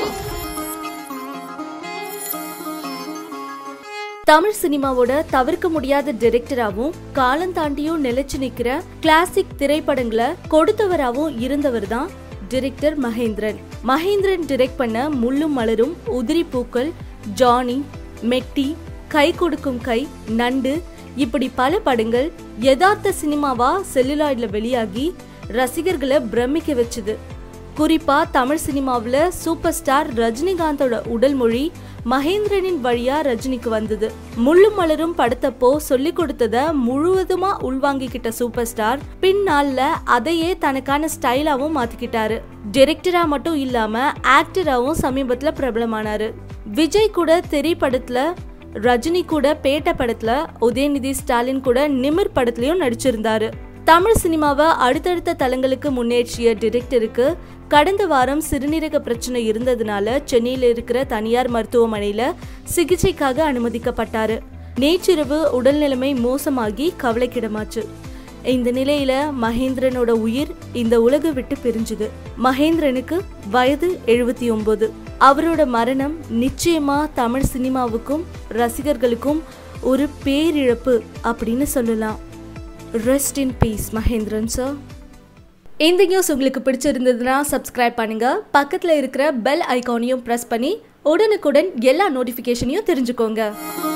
தமிழ் சினிமாவோட தவிர்க்க முடியாத டைரக்டராகவும் காலம் தாண்டியும் நிலைச்சு நிக்கிற கிளாசிக் திரைப்படங்களை கொடுத்தவராகவும் இருந்தவர் தான் டைரக்டர் மகேந்திரன் மகேந்திரன் டைரக்ட் பண்ண முள்ளும் மலரும் உதிரி பூக்கள் ஜானி மெட்டி கை கொடுக்கும் கை நண்டு இப்படி பல படங்கள் யதார்த்த சினிமாவா செல்லுலாய்ட்ல வெளியாகி ரசிகர்களை பிரமிக்க வச்சுது குறிப்பா தமிழ் சினிமாவுல சூப்பர் ஸ்டார் ரஜினிகாந்தோட உடல் மொழி மகேந்திரனின் வழியா ரஜினிக்கு வந்தது முள்ளும் மலரும் படத்தப்போ சொல்லி கொடுத்தத முழுவதுமா உள்வாங்கிக்கிட்ட சூப்பர் ஸ்டார் பின்னால அதையே தனக்கான ஸ்டைலாவும் மாத்திக்கிட்டாரு டைரக்டரா மட்டும் இல்லாம ஆக்டராவும் சமீபத்துல பிரபலமானாரு விஜய் கூட தெரி படத்துல ரஜினி கூட பேட்ட படத்துல உதயநிதி ஸ்டாலின் கூட நிமிர் படத்துலயும் நடிச்சிருந்தாரு தமிழ் சினிமாவை அடுத்தடுத்த தளங்களுக்கு முன்னேற்றிய டிரெக்டருக்கு கடந்த வாரம் சிறுநீரக பிரச்சனை இருந்ததுனால சென்னையில் இருக்கிற தனியார் மருத்துவமனையில சிகிச்சைக்காக அனுமதிக்கப்பட்டாரு நேற்றிரவு உடல்நிலைமை மோசமாகி கவலைக்கிடமாச்சு இந்த நிலையில மகேந்திரனோட உயிர் இந்த உலக விட்டு பிரிஞ்சுது மகேந்திரனுக்கு வயது எழுபத்தி ஒன்பது அவரோட மரணம் நிச்சயமா தமிழ் சினிமாவுக்கும் ரசிகர்களுக்கும் ஒரு பேரிழப்பு அப்படின்னு சொல்லலாம் rest in peace Mahendran sir இந்த நியூஸ் உங்களுக்கு பிடிச்சிருந்ததுன்னா சப்ஸ்கிரைப் பண்ணுங்க பக்கத்தில் இருக்கிற பெல் ஐகானையும் ப்ரெஸ் பண்ணி உடனுக்குடன் எல்லா நோட்டிஃபிகேஷனையும் தெரிஞ்சுக்கோங்க